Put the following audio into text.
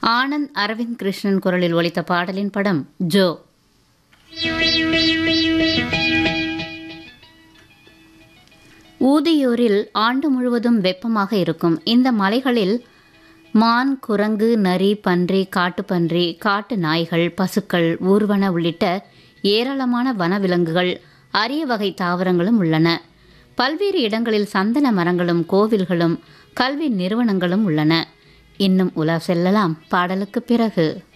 ஆனந்த் அரவிந்த் கிருஷ்ணன் குரலில் ஒலித்த பாடலின் படம் ஜோ ஊதியூரில் ஆண்டு முழுவதும் வெப்பமாக இருக்கும் இந்த மலைகளில் மான் குரங்கு நரி பன்றி காட்டுப்பன்றி காட்டு நாய்கள் பசுக்கள் ஊர்வன உள்ளிட்ட ஏராளமான வனவிலங்குகள் அரிய வகை தாவரங்களும் உள்ளன பல்வேறு இடங்களில் சந்தன மரங்களும் கோவில்களும் கல்வி நிறுவனங்களும் உள்ளன இன்னும் உலா செல்லலாம் பாடலுக்கு பிறகு